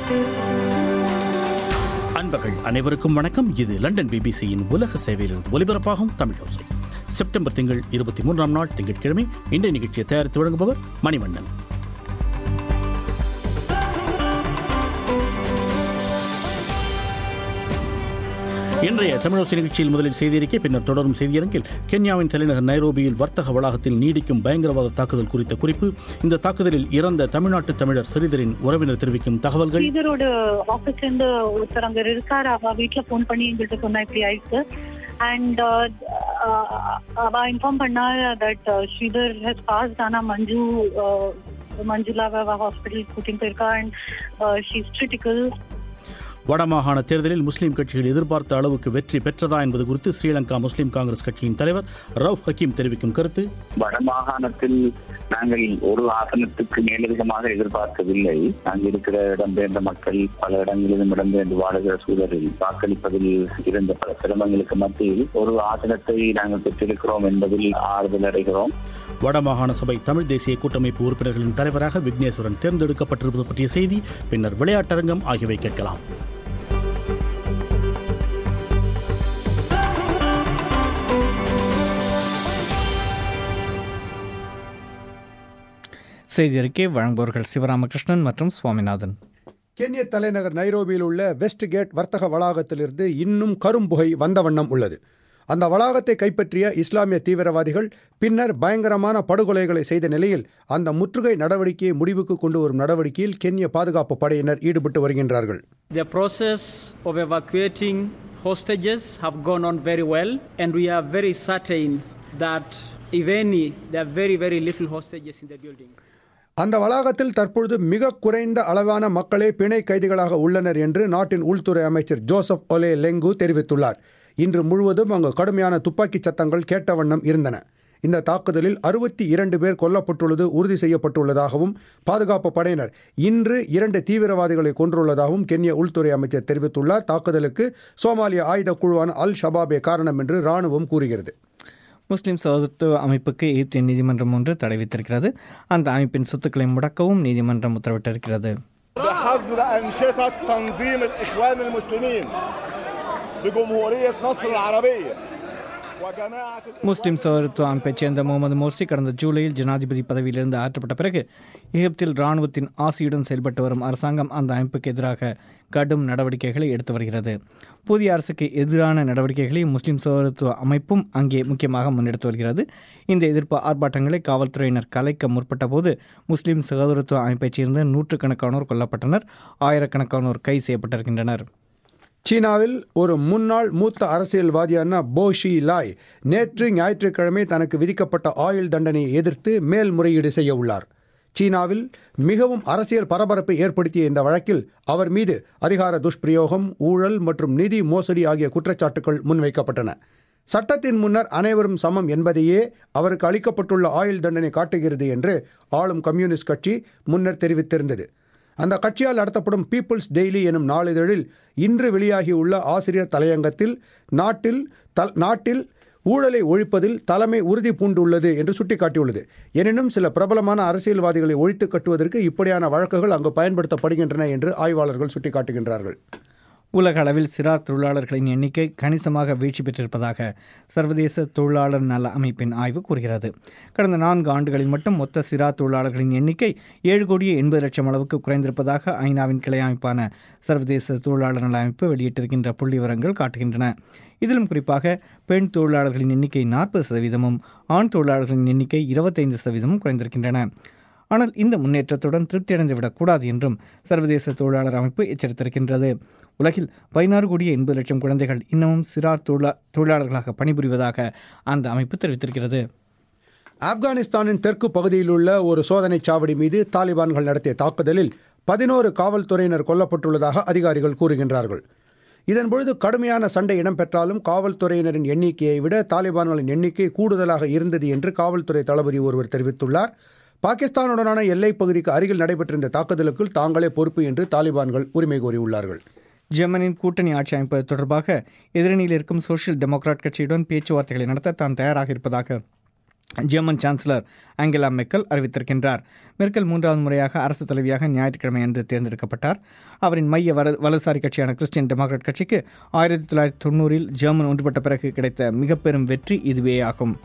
அன்பர்கள் அனைவருக்கும் வணக்கம் இது லண்டன் பிபிசியின் உலக சேவையிலிருந்து ஒலிபரப்பாகும் தமிழ் ஓசை செப்டம்பர் திங்கள் இருபத்தி மூன்றாம் நாள் திங்கட்கிழமை இன்றைய நிகழ்ச்சியை தயாரித்து வழங்குபவர் மணிவண்ணன் இன்றைய தமிழோசை நிகழ்ச்சியில் முதலில் செய்தியறிக்கை பின்னர் தொடரும் செய்தியரங்கில் கென்யாவின் தலைநகர் நைரோபியில் வர்த்தக வளாகத்தில் நீடிக்கும் பயங்கரவாத தாக்குதல் குறித்த குறிப்பு இந்த தாக்குதலில் இறந்த தமிழ்நாட்டு தமிழர் சிறிதரின் உறவினர் தெரிவிக்கும் தகவல்கள் ஸ்ரீதரோட ஆபீஸ்ல இருந்து ஒருத்தர் அங்க இருக்காரு அவ வீட்டுல போன் பண்ணி எங்கள்கிட்ட சொன்னா இப்படி ஆயிடுச்சு அண்ட் அவ இன்ஃபார்ம் பண்ணா தட் ஸ்ரீதர் ஹஸ் பாஸ்ட் ஆனா மஞ்சு மஞ்சுளாவை அவ ஹாஸ்பிட்டல் கூட்டிட்டு போயிருக்கா அண்ட் ஷீஸ் கிரிட்டிக்கல் வடமாகாண தேர்தலில் முஸ்லிம் கட்சிகள் எதிர்பார்த்த அளவுக்கு வெற்றி பெற்றதா என்பது குறித்து ஸ்ரீலங்கா முஸ்லிம் காங்கிரஸ் கட்சியின் தலைவர் ரவுஃப் ஹக்கீம் தெரிவிக்கும் கருத்து வடமாகாணத்தில் நாங்கள் ஒரு ஆசனத்துக்கு மேலதிகமாக எதிர்பார்க்கவில்லை அங்கு இருக்கிற இடம்பெயர்ந்த மக்கள் பல இடங்களிலும் இடம்பெயர்ந்து வாழுகிற சூழலில் வாக்களிப்பதில் இருந்த பல சிரமங்களுக்கு மத்தியில் ஒரு ஆசனத்தை நாங்கள் பெற்றிருக்கிறோம் என்பதில் ஆறுதல் அடைகிறோம் வடமாகாண சபை தமிழ் தேசிய கூட்டமைப்பு உறுப்பினர்களின் தலைவராக விக்னேஸ்வரன் தேர்ந்தெடுக்கப்பட்டிருப்பது பற்றிய செய்தி பின்னர் விளையாட்டரங்கம் ஆகியவை கேட்கலாம் செய்தி அறிக்கை வழங்குபவர்கள் சிவராமகிருஷ்ணன் மற்றும் சுவாமிநாதன் கென்ய தலைநகர் நைரோபியில் உள்ள வெஸ்ட் கேட் வர்த்தக வளாகத்திலிருந்து இன்னும் கரும்புகை வந்த வண்ணம் உள்ளது அந்த வளாகத்தை கைப்பற்றிய இஸ்லாமிய தீவிரவாதிகள் பின்னர் பயங்கரமான படுகொலைகளை செய்த நிலையில் அந்த முற்றுகை நடவடிக்கையை முடிவுக்கு கொண்டு வரும் நடவடிக்கையில் கென்ய பாதுகாப்பு படையினர் ஈடுபட்டு வருகின்றார்கள் The process of evacuating hostages have gone on very well, and we are very certain that, if any, there are very, very little hostages in the building. அந்த வளாகத்தில் தற்பொழுது மிக குறைந்த அளவான மக்களே பிணை கைதிகளாக உள்ளனர் என்று நாட்டின் உள்துறை அமைச்சர் ஜோசப் ஒலே லெங்கு தெரிவித்துள்ளார் இன்று முழுவதும் அங்கு கடுமையான துப்பாக்கிச் சத்தங்கள் கேட்ட வண்ணம் இருந்தன இந்த தாக்குதலில் அறுபத்தி இரண்டு பேர் கொல்லப்பட்டுள்ளது உறுதி செய்யப்பட்டுள்ளதாகவும் பாதுகாப்பு படையினர் இன்று இரண்டு தீவிரவாதிகளை கொன்றுள்ளதாகவும் கென்ய உள்துறை அமைச்சர் தெரிவித்துள்ளார் தாக்குதலுக்கு சோமாலிய ஆயுத குழுவான அல் ஷபாபே காரணம் என்று ராணுவம் கூறுகிறது முஸ்லிம் சகோதரத்துவ அமைப்புக்கு எகிப்திய நீதிமன்றம் ஒன்று தடை விதித்திருக்கிறது அந்த அமைப்பின் சொத்துக்களை முடக்கவும் நீதிமன்றம் உத்தரவிட்டிருக்கிறது بحظر أنشطة تنظيم الإخوان المسلمين بجمهورية مصر العربية وجماعة முஸ்லிம் சகோதரத்துவ அமைப்பைச் சேர்ந்த முகமது மோர்சி கடந்த ஜூலையில் ஜனாதிபதி பதவியிலிருந்து அகற்றப்பட்ட பிறகு எகிப்தில் இராணுவத்தின் ஆசியுடன் செயல்பட்டு வரும் அரசாங்கம் அந்த அமைப்புக்கு எதிராக கடும் நடவடிக்கைகளை எடுத்து வருகிறது புதிய அரசுக்கு எதிரான நடவடிக்கைகளை முஸ்லிம் சகோதரத்துவ அமைப்பும் அங்கே முக்கியமாக முன்னெடுத்து வருகிறது இந்த எதிர்ப்பு ஆர்ப்பாட்டங்களை காவல்துறையினர் கலைக்க முற்பட்ட போது முஸ்லிம் சகோதரத்துவ அமைப்பைச் சேர்ந்த நூற்றுக்கணக்கானோர் கொல்லப்பட்டனர் ஆயிரக்கணக்கானோர் கைது செய்யப்பட்டிருக்கின்றனர் சீனாவில் ஒரு முன்னாள் மூத்த அரசியல்வாதியான போஷி லாய் நேற்று ஞாயிற்றுக்கிழமை தனக்கு விதிக்கப்பட்ட ஆயுள் தண்டனையை எதிர்த்து மேல்முறையீடு செய்ய உள்ளார் சீனாவில் மிகவும் அரசியல் பரபரப்பை ஏற்படுத்திய இந்த வழக்கில் அவர் மீது அதிகார துஷ்பிரயோகம் ஊழல் மற்றும் நிதி மோசடி ஆகிய குற்றச்சாட்டுகள் முன்வைக்கப்பட்டன சட்டத்தின் முன்னர் அனைவரும் சமம் என்பதையே அவருக்கு அளிக்கப்பட்டுள்ள ஆயுள் தண்டனை காட்டுகிறது என்று ஆளும் கம்யூனிஸ்ட் கட்சி முன்னர் தெரிவித்திருந்தது அந்த கட்சியால் நடத்தப்படும் பீப்புள்ஸ் டெய்லி எனும் நாளிதழில் இன்று வெளியாகியுள்ள ஆசிரியர் தலையங்கத்தில் நாட்டில் தல் நாட்டில் ஊழலை ஒழிப்பதில் தலைமை உறுதி பூண்டுள்ளது என்று சுட்டிக்காட்டியுள்ளது எனினும் சில பிரபலமான அரசியல்வாதிகளை ஒழித்து கட்டுவதற்கு இப்படியான வழக்குகள் அங்கு பயன்படுத்தப்படுகின்றன என்று ஆய்வாளர்கள் சுட்டிக்காட்டுகின்றார்கள் உலக அளவில் சிறார் தொழிலாளர்களின் எண்ணிக்கை கணிசமாக வீழ்ச்சி பெற்றிருப்பதாக சர்வதேச தொழிலாளர் நல அமைப்பின் ஆய்வு கூறுகிறது கடந்த நான்கு ஆண்டுகளில் மட்டும் மொத்த சிறார் தொழிலாளர்களின் எண்ணிக்கை ஏழு கோடியே எண்பது லட்சம் அளவுக்கு குறைந்திருப்பதாக ஐநாவின் கிளை அமைப்பான சர்வதேச தொழிலாளர் நல அமைப்பு வெளியிட்டிருக்கின்ற புள்ளி விவரங்கள் காட்டுகின்றன இதிலும் குறிப்பாக பெண் தொழிலாளர்களின் எண்ணிக்கை நாற்பது சதவீதமும் ஆண் தொழிலாளர்களின் எண்ணிக்கை இருபத்தைந்து சதவீதமும் குறைந்திருக்கின்றன ஆனால் இந்த முன்னேற்றத்துடன் திருப்தியடைந்து விடக்கூடாது என்றும் சர்வதேச தொழிலாளர் அமைப்பு எச்சரித்திருக்கின்றது உலகில் பதினாறு கோடியே எண்பது லட்சம் குழந்தைகள் இன்னமும் சிறார் தொழிலா தொழிலாளர்களாக பணிபுரிவதாக அந்த அமைப்பு தெரிவித்திருக்கிறது ஆப்கானிஸ்தானின் தெற்கு பகுதியில் உள்ள ஒரு சோதனைச் சாவடி மீது தாலிபான்கள் நடத்திய தாக்குதலில் பதினோரு காவல்துறையினர் கொல்லப்பட்டுள்ளதாக அதிகாரிகள் கூறுகின்றார்கள் இதன்பொழுது கடுமையான சண்டை இடம்பெற்றாலும் காவல்துறையினரின் எண்ணிக்கையை விட தாலிபான்களின் எண்ணிக்கை கூடுதலாக இருந்தது என்று காவல்துறை தளபதி ஒருவர் தெரிவித்துள்ளார் பாகிஸ்தானுடனான எல்லைப் பகுதிக்கு அருகில் நடைபெற்றிருந்த தாக்குதலுக்குள் தாங்களே பொறுப்பு என்று தாலிபான்கள் உரிமை கோரியுள்ளார்கள் ஜெர்மனியின் கூட்டணி ஆட்சி அமைப்பது தொடர்பாக எதிரணியில் இருக்கும் சோசியல் டெமோக்ராட் கட்சியுடன் பேச்சுவார்த்தைகளை நடத்த தான் தயாராக இருப்பதாக ஜெர்மன் சான்சலர் ஆங்கெலா மெக்கல் அறிவித்திருக்கின்றார் மெர்க்கல் மூன்றாவது முறையாக அரசு தலைவியாக ஞாயிற்றுக்கிழமை அன்று தேர்ந்தெடுக்கப்பட்டார் அவரின் மைய வர வலதுசாரி கட்சியான கிறிஸ்டியன் டெமோக்ராட் கட்சிக்கு ஆயிரத்தி தொள்ளாயிரத்தி தொண்ணூறில் ஜெர்மன் ஒன்றுபட்ட பிறகு கிடைத்த மிக பெரும் வெற்றி இதுவே ஆகும்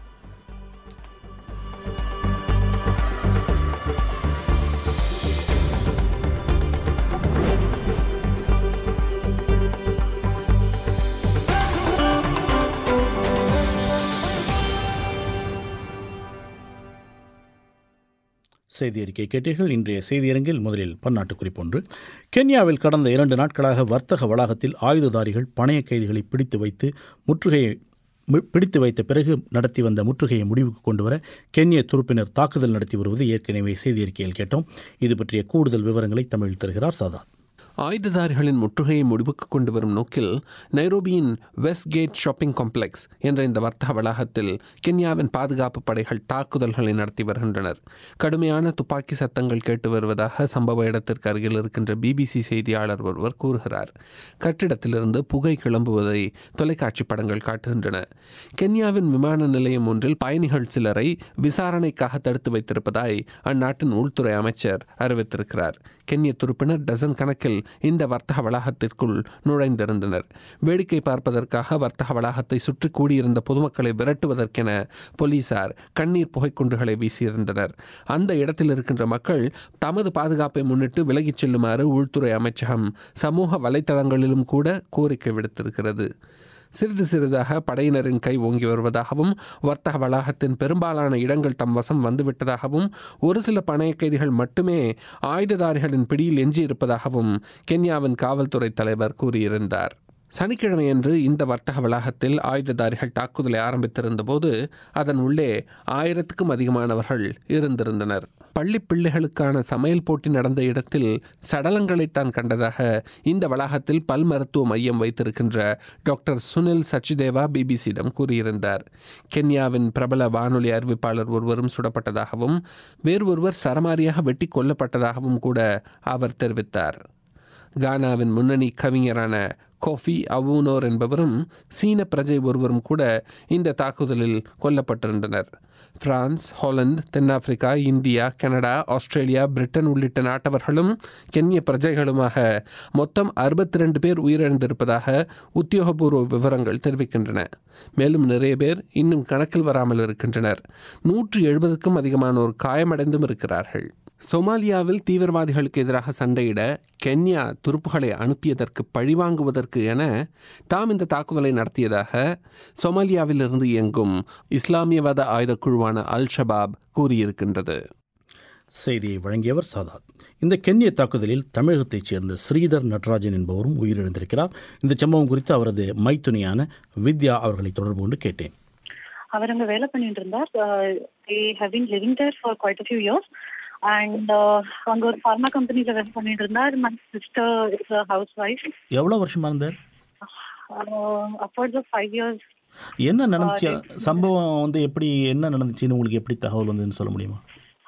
செய்தி அறிக்கை கேட்டீர்கள் இன்றைய செய்தியரங்கில் முதலில் பன்னாட்டு குறிப்பொன்று கென்யாவில் கடந்த இரண்டு நாட்களாக வர்த்தக வளாகத்தில் ஆயுததாரிகள் பணைய கைதிகளை பிடித்து வைத்து முற்றுகையை மி- பிடித்து வைத்த பிறகு நடத்தி வந்த முற்றுகையை முடிவுக்கு கொண்டு வர கென்ய துருப்பினர் தாக்குதல் நடத்தி வருவது ஏற்கனவே செய்தி அறிக்கையில் கேட்டோம் இது பற்றிய கூடுதல் விவரங்களை தமிழில் தருகிறார் சாதாத் ஆயுததாரிகளின் முற்றுகையை முடிவுக்கு கொண்டு வரும் நோக்கில் நைரோபியின் வெஸ்ட் கேட் ஷாப்பிங் காம்ப்ளெக்ஸ் என்ற இந்த வர்த்தக வளாகத்தில் கென்யாவின் பாதுகாப்பு படைகள் தாக்குதல்களை நடத்தி வருகின்றனர் கடுமையான துப்பாக்கி சத்தங்கள் கேட்டு வருவதாக சம்பவ இடத்திற்கு அருகில் இருக்கின்ற பிபிசி செய்தியாளர் ஒருவர் கூறுகிறார் கட்டிடத்திலிருந்து புகை கிளம்புவதை தொலைக்காட்சி படங்கள் காட்டுகின்றன கென்யாவின் விமான நிலையம் ஒன்றில் பயணிகள் சிலரை விசாரணைக்காக தடுத்து வைத்திருப்பதாய் அந்நாட்டின் உள்துறை அமைச்சர் அறிவித்திருக்கிறார் கென்ய துருப்பினர் டசன் கணக்கில் இந்த வர்த்தக வளாகத்திற்குள் நுழைந்திருந்தனர் வேடிக்கை பார்ப்பதற்காக வர்த்தக வளாகத்தை சுற்றி கூடியிருந்த பொதுமக்களை விரட்டுவதற்கென போலீசார் கண்ணீர் புகைக்குண்டுகளை வீசியிருந்தனர் அந்த இடத்தில் இருக்கின்ற மக்கள் தமது பாதுகாப்பை முன்னிட்டு விலகிச் செல்லுமாறு உள்துறை அமைச்சகம் சமூக வலைத்தளங்களிலும் கூட கோரிக்கை விடுத்திருக்கிறது சிறிது சிறிதாக படையினரின் கை ஓங்கி வருவதாகவும் வர்த்தக வளாகத்தின் பெரும்பாலான இடங்கள் தம் வசம் வந்துவிட்டதாகவும் ஒரு சில பணைய கைதிகள் மட்டுமே ஆயுததாரிகளின் பிடியில் எஞ்சியிருப்பதாகவும் கென்யாவின் காவல்துறை தலைவர் கூறியிருந்தார் சனிக்கிழமையன்று இந்த வர்த்தக வளாகத்தில் ஆயுததாரிகள் தாக்குதலை ஆரம்பித்திருந்தபோது அதன் உள்ளே ஆயிரத்துக்கும் அதிகமானவர்கள் இருந்திருந்தனர் பள்ளி பிள்ளைகளுக்கான சமையல் போட்டி நடந்த இடத்தில் சடலங்களை தான் கண்டதாக இந்த வளாகத்தில் பல் மருத்துவ மையம் வைத்திருக்கின்ற டாக்டர் சுனில் சச்சிதேவா பிபிசியிடம் கூறியிருந்தார் கென்யாவின் பிரபல வானொலி அறிவிப்பாளர் ஒருவரும் சுடப்பட்டதாகவும் வேறு ஒருவர் சரமாரியாக வெட்டி கொல்லப்பட்டதாகவும் கூட அவர் தெரிவித்தார் கானாவின் முன்னணி கவிஞரான கோஃபி அவுனோர் என்பவரும் சீன பிரஜை ஒருவரும் கூட இந்த தாக்குதலில் கொல்லப்பட்டிருந்தனர் பிரான்ஸ் ஹாலந்து தென்னாப்பிரிக்கா இந்தியா கனடா ஆஸ்திரேலியா பிரிட்டன் உள்ளிட்ட நாட்டவர்களும் கென்ய பிரஜைகளுமாக மொத்தம் அறுபத்தி ரெண்டு பேர் உயிரிழந்திருப்பதாக உத்தியோகபூர்வ விவரங்கள் தெரிவிக்கின்றன மேலும் நிறைய பேர் இன்னும் கணக்கில் வராமல் இருக்கின்றனர் நூற்று எழுபதுக்கும் அதிகமானோர் காயமடைந்தும் இருக்கிறார்கள் சொமாலியாவில் தீவிரவாதிகளுக்கு எதிராக சண்டையிட கென்யா துருப்புகளை அனுப்பியதற்கு பழிவாங்குவதற்கு என தாம் இந்த தாக்குதலை நடத்தியதாக சொமாலியாவில் இருந்து இயங்கும் இஸ்லாமியவாத ஆயுதக் குழுவான அல் ஷபாப் கூறியிருக்கின்றது செய்தியை வழங்கியவர் சாதாத் இந்த கென்ய தாக்குதலில் தமிழகத்தைச் சேர்ந்த ஸ்ரீதர் நடராஜன் என்பவரும் உயிரிழந்திருக்கிறார் இந்த சம்பவம் குறித்து அவரது மைத்துனியான வித்யா அவர்களை தொடர்பு கொண்டு கேட்டேன் அவர் அங்க வேலை பண்ணிட்டு இருந்தார் they have been living there for Kuwait few years and அங்க ஒரு ஃபார்மா கம்பெனில வேலை பண்ணிட்டு இருந்தார் my sister is housewife எவ்வளோ வருஷமா இருந்தார் அப்வர்ட்ஸ் ஆஃப் ஃபைவ் இயர்ஸ் என்ன நடந்துச்சு சம்பவம் வந்து எப்படி என்ன நடந்துச்சுன்னு உங்களுக்கு எப்படி தகவல் வந்ததுன்னு சொல்ல முடியுமா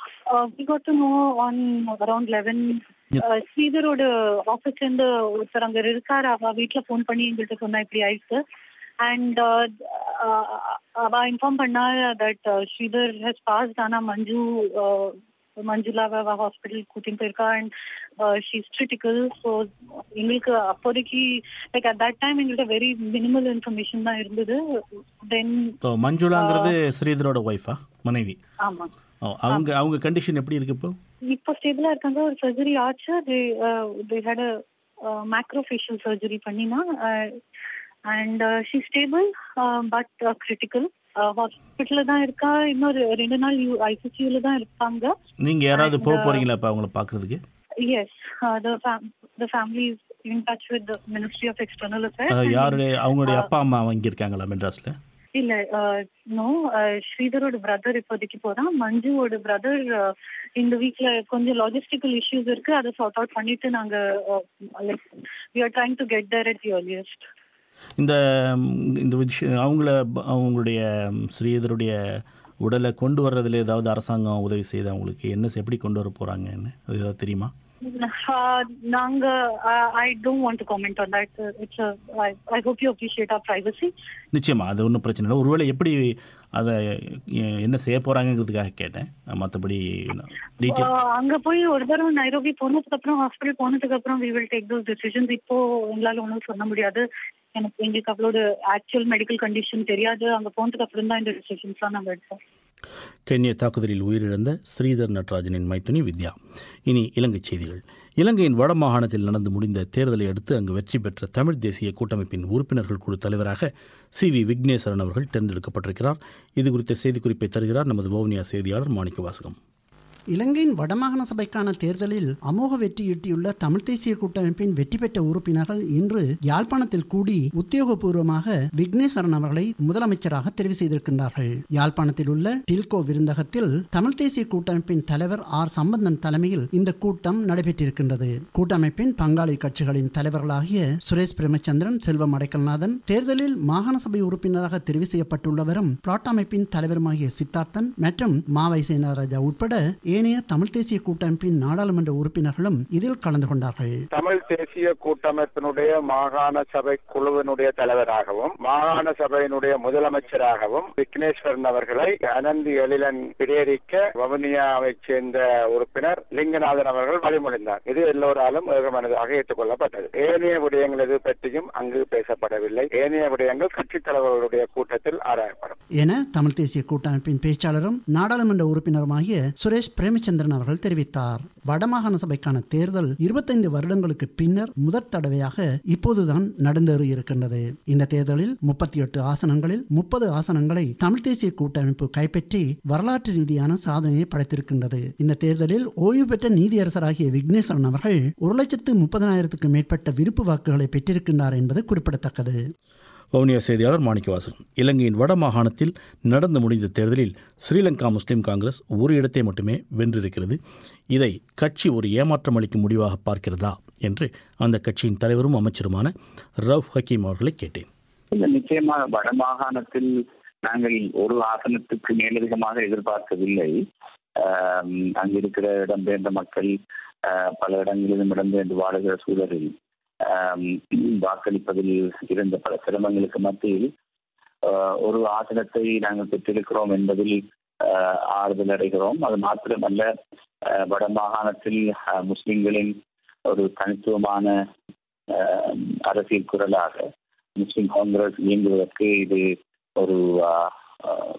we got to know on around eleven ஸ்ரீதரோட ஆஃபீஸ்ல இருந்து ஒருத்தர் அங்க இருக்காரு அவ வீட்டுல ஃபோன் பண்ணி எங்கள்கிட்ட சொன்னா இப்படி ஆயிடுச்சு அண்ட் அவ இன்ஃபார்ம் பண்ணா தட் ஸ்ரீதர் ஹஸ் பாஸ்ட் ஆனா மஞ்சு மஞ்சுளாவை அவ ஹாஸ்பிட்டல் கூட்டின்னு போயிருக்கா அண்ட் ஷீஸ் கிரிட்டிக்கல் ஸோ எங்களுக்கு அப்போதைக்கு லைக் அட் தட் டைம் எங்கள்கிட்ட வெரி மினிமல் இன்ஃபர்மேஷன் தான் இருந்தது தென் ஓ, மஞ்சுளாங்கிறது ஸ்ரீதரோட ஒய்ஃபா மனைவி ஆமா ஓ, அவங்க அவங்க கண்டிஷன் எப்படி இருக்கு இப்போ இப்போ ஸ்டேபிளா இருக்காங்க ஒரு சர்ஜரி ஆச்சு they they had maxillofacial surgery பண்ணினா and she stable but critical ஹாஸ்பிட்டல்ல தான் இருக்கா இன்னொரு ரெண்டு நாள் ஐசிசியூல தான் இருப்பாங்க நீங்க யாராவது போக போறீங்களா இப்போ அவங்கள பார்க்கறதுக்கு yes the family is in touch with ministry of external uh, affairs யாருடைய அவங்களுடைய அப்பா அம்மா இங்க இருக்காங்களா மெட்ராஸ்ல இல்ல நோ ஸ்ரீதரோட பிரதர் இப்போதைக்கு போறான் மஞ்சுவோட பிரதர் இந்த வீக்ல கொஞ்சம் லாஜிஸ்டிக்கல் இஷ்யூஸ் இருக்கு அதை சார்ட் அவுட் பண்ணிட்டு நாங்க like we are trying to get there at the earliest இந்த ம், இந்த விஷயம் அவங்கள ப- அவங்களுடைய ம், ஸ்ரீதருடைய உடலை கொண்டு வர்றதுல ஏதாவது அரசாங்கம் உதவி செய்து அவங்களுக்கு என்ன செ- எப்படி கொண்டு வர போறாங்கன்னு அது ஏதாவது தெரியுமா Uh, Nanga, uh, I don't want to comment on that. Uh, It's a, I, I hope you appreciate our privacy. நிச்சயமா அது ஒன்றும் பிரச்சனை இல்லை ஒருவேளை எப்படி அதை எ- என்ன செய்ய போறாங்கிறதுக்காக கேட்டேன் மற்றபடி டீட்டெயில் Uh, அங்க போய் ஒரு தடவை நைரோபி போனதுக்கு அப்புறம் ஹாஸ்பிட்டல் போனதுக்கு அப்புறம் we will take those decisions இப்போ எங்களால ஒன்றும் சொல்ல முடியாது எனக்கு எங்களுக்கு அவ்வளோ ஆக்சுவல் மெடிக்கல் கண்டிஷன் தெரியாது அங்க போனதுக்கு அப்புறம் தான் இந்த டிசிஷன்ஸ்லாம் நாங்கள் எடுத்தோம் கென்ய தாக்குதலில் உயிரிழந்த ஸ்ரீதர் நடராஜனின் மைத்துனி வித்யா இனி இலங்கை செய்திகள் இலங்கையின் வடமாகாணத்தில் நடந்து முடிந்த தேர்தலை அடுத்து அங்கு வெற்றி பெற்ற தமிழ் தேசிய கூட்டமைப்பின் உறுப்பினர்கள் குழு தலைவராக சி வி விக்னேஸ்வரன் அவர்கள் தேர்ந்தெடுக்கப்பட்டிருக்கிறார் இது குறித்த செய்திக்குறிப்பை தருகிறார் நமது வவுனியா செய்தியாளர் மாணிக்க வாசகம் இலங்கையின் வடமாகாண சபைக்கான தேர்தலில் அமோக வெற்றியீட்டியுள்ள தமிழ் தேசிய கூட்டமைப்பின் வெற்றி பெற்ற உறுப்பினர்கள் இன்று யாழ்ப்பாணத்தில் கூடி உத்தியோகபூர்வமாக விக்னேஸ்வரன் அவர்களை முதலமைச்சராக தெரிவு செய்திருக்கின்றார்கள் யாழ்ப்பாணத்தில் உள்ள டில்கோ விருந்தகத்தில் தமிழ் தேசிய கூட்டமைப்பின் தலைவர் ஆர் சம்பந்தன் தலைமையில் இந்த கூட்டம் நடைபெற்றிருக்கின்றது கூட்டமைப்பின் பங்காளி கட்சிகளின் தலைவர்களாகிய சுரேஷ் பிரேமச்சந்திரன் செல்வம் அடைக்கல்நாதன் தேர்தலில் மாகாண சபை உறுப்பினராக தெரிவு செய்யப்பட்டுள்ளவரும் பிளாட் அமைப்பின் தலைவருமாகிய சித்தார்த்தன் மற்றும் மாவை சேனாராஜா உட்பட ஏனைய தமிழ் தேசிய கூட்டமைப்பின் நாடாளுமன்ற உறுப்பினர்களும் இதில் கலந்து கொண்டார்கள் தமிழ் தேசிய கூட்டமைப்பினுடைய மாகாண சபை குழுவினுடைய தலைவராகவும் மாகாண சபையினுடைய முதலமைச்சராகவும் விக்னேஸ்வரன் அவர்களை அனந்தி எழிலன் பிரியரிக்க வவுனியாவைச் சேர்ந்த உறுப்பினர் லிங்கநாதன் அவர்கள் வழிமொழிந்தார் இது எல்லோராலும் ஏகமனதாக ஏற்றுக்கொள்ளப்பட்டது ஏனைய விடயங்கள் எது பற்றியும் அங்கு பேசப்படவில்லை ஏனைய விடயங்கள் கட்சித் தலைவர்களுடைய கூட்டத்தில் ஆராயப்படும் என தமிழ் தேசிய கூட்டமைப்பின் பேச்சாளரும் நாடாளுமன்ற உறுப்பினருமாகிய சுரேஷ் பிரேமச்சந்திரன் அவர்கள் தெரிவித்தார் வடமாகாண சபைக்கான தேர்தல் இருபத்தைந்து வருடங்களுக்கு பின்னர் முதற் தடவையாக இப்போதுதான் நடந்தேறி இருக்கின்றது இந்த தேர்தலில் முப்பத்தி எட்டு ஆசனங்களில் முப்பது ஆசனங்களை தமிழ் தேசிய கூட்டமைப்பு கைப்பற்றி வரலாற்று ரீதியான சாதனையை படைத்திருக்கின்றது இந்த தேர்தலில் ஓய்வு பெற்ற நீதியரசராகிய விக்னேஸ்வரன் அவர்கள் ஒரு லட்சத்து முப்பதனாயிரத்துக்கு மேற்பட்ட விருப்பு வாக்குகளை பெற்றிருக்கின்றார் என்பது குறிப்பிடத்தக்கது வவுனியா செய்தியாளர் மாணிக்கவாசகம் இலங்கையின் வடமாகாணத்தில் நடந்து முடிந்த தேர்தலில் ஸ்ரீலங்கா முஸ்லிம் காங்கிரஸ் ஒரு இடத்தை மட்டுமே வென்றிருக்கிறது இதை கட்சி ஒரு ஏமாற்றம் அளிக்கும் முடிவாக பார்க்கிறதா என்று அந்த கட்சியின் தலைவரும் அமைச்சருமான ரவுஃப் ஹக்கீம் அவர்களை கேட்டேன் இல்ல நிச்சயமாக வடமாகாணத்தில் நாங்கள் ஒரு ஆசனத்துக்கு மேலதிகமாக எதிர்பார்க்கவில்லை ஆம், அங்கிருக்கிற இடம்பெயர்ந்த மக்கள் ஆஹ், பல இடங்களிலும் இடம்பெயர்ந்து வாழுகிற சூழலில் ஆம், வாக்களிப்பதில் இருந்த பல சிரமங்களுக்கு மத்தியில் ஆஹ், ஒரு ஆசனத்தை நாங்கள் பெற்றிருக்கிறோம் என்பதில் ஆஹ், ஆறுதல் அடைகிறோம் அது மாத்திரமல்ல ஆஹ், வடமாகாணத்தில் ஆஹ், முஸ்லிம்களின் ஒரு தனித்துவமான ஆஹ், அரசியல் குரலாக முஸ்லிம் காங்கிரஸ் இயங்குவதற்கு இது ஒரு ஆஹ், ஆஹ்,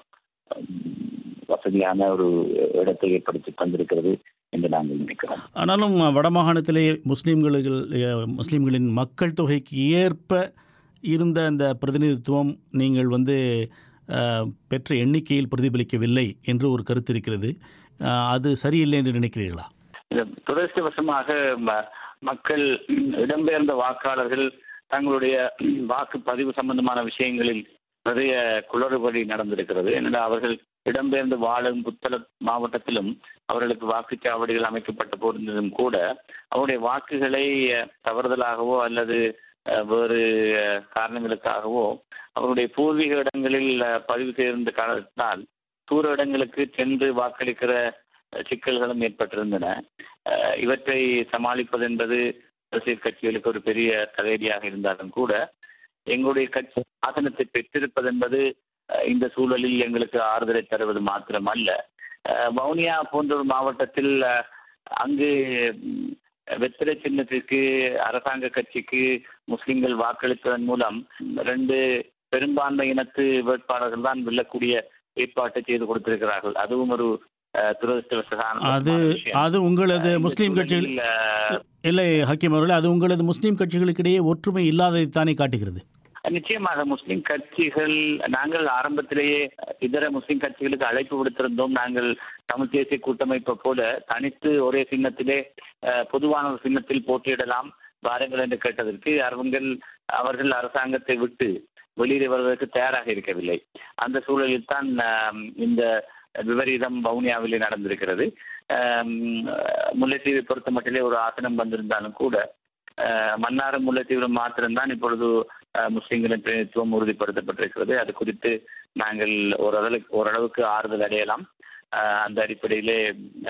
வசதியான ஒரு இடத்தை ஏற்படுத்தி தந்திருக்கிறது என்று நாங்கள் நினைக்கிறோம் ஆனாலும் வடமாகாணத்திலே முஸ்லீம்களுக்கு முஸ்லீம்களின் மக்கள் தொகைக்கு ஏற்ப இருந்த அந்த பிரதிநிதித்துவம் நீங்கள் வந்து அஹ், பெற்ற எண்ணிக்கையில் பிரதிபலிக்கவில்லை என்று ஒரு கருத்து இருக்கிறது அஹ், அது சரியில்லை என்று நினைக்கிறீர்களா இது துரதிருஷ்டவசமாக ம- மக்கள் இடம்பெயர்ந்த வாக்காளர்கள் தங்களுடைய வாக்கு பதிவு சம்பந்தமான விஷயங்களில் நிறைய குளறுபடி நடந்திருக்கிறது ஏனென்றால் அவர்கள் இடம்பெயர்ந்து வாழும் புத்தள மாவட்டத்திலும் அவர்களுக்கு வாக்குச்சாவடிகள் அமைக்கப்பட்ட போதிலும் கூட அவருடைய வாக்குகளை அஹ், தவறுதலாகவோ அல்லது அஹ், வேறு அஹ், காரணங்களுக்காகவோ அவருடைய பூர்வீக இடங்களில் அஹ், பதிவு செய்திருந்த காரணத்தினால் தூர இடங்களுக்கு சென்று வாக்களிக்கிற அஹ், சிக்கல்களும் ஏற்பட்டிருந்தன அஹ், இவற்றை சமாளிப்பது என்பது அரசியல் கட்சிகளுக்கு ஒரு பெரிய தலையடியாக இருந்தாலும் கூட எங்களுடைய கட்சி ஆசனத்தை பெற்றிருப்பது என்பது அஹ், இந்த சூழலில் எங்களுக்கு ஆறுதலை தருவது மாத்திரமல்ல அஹ், வவுனியா போன்ற ஒரு மாவட்டத்தில் அஹ், அங்கு ம், வெற்றிலை சின்னத்திற்கு அரசாங்க கட்சிக்கு முஸ்லிம்கள் வாக்களித்ததன் மூலம் ரெண்டு பெரும்பான்மை இனத்து வேட்பாளர்கள் தான் வெல்லக்கூடிய ஏற்பாட்டை செய்து கொடுத்திருக்கிறார்கள் அதுவும் ஒரு அஹ், துரதிருஷ்டவசமான அது விஷயம். அது உங்களது அஹ், இந்த முஸ்லீம் கட்சிகள் சூழலில், அஹ், இல்லை ஹக்கீம் அவர்களே அது உங்களது முஸ்லீம் கட்சிகளுக்கிடையே ஒற்றுமை இல்லாததைத்தானே காட்டுகிறது நிச்சயமாக முஸ்லிம் கட்சிகள் நாங்கள் ஆரம்பத்திலேயே இதர முஸ்லிம் கட்சிகளுக்கு அழைப்பு விடுத்திருந்தோம் நாங்கள் தமிழ் தேசிய கூட்டமைப்பை போல தனித்து ஒரே சின்னத்திலே அஹ், பொதுவான ஒரு சின்னத்தில் போட்டியிடலாம் வாருங்கள் என்று கேட்டதற்கு அவர்கள் அவர்கள் அரசாங்கத்தை விட்டு வெளியே வருவதற்கு தயாராக இருக்கவில்லை அந்த சூழலில் தான் ஆம், இந்த விபரீதம் வவுனியாவிலே நடந்திருக்கிறது ஆம், முல்லைத்தீவை பொறுத்த மட்டிலே ஒரு ஆசனம் வந்திருந்தாலும் கூட அஹ், மன்னாரும் முல்லைத்தீவிரம் மாத்திரம்தான் இப்பொழுது அஹ், முஸ்லிம்களின் பிரதிநிதித்துவம் உறுதிப்படுத்தப்பட்டிருக்கிறது அது குறித்து நாங்கள் ஓரளவுக்கு ஓரளவுக்கு ஆறுதல் அடையலாம் அஹ், அந்த அடிப்படையிலே அஹ்,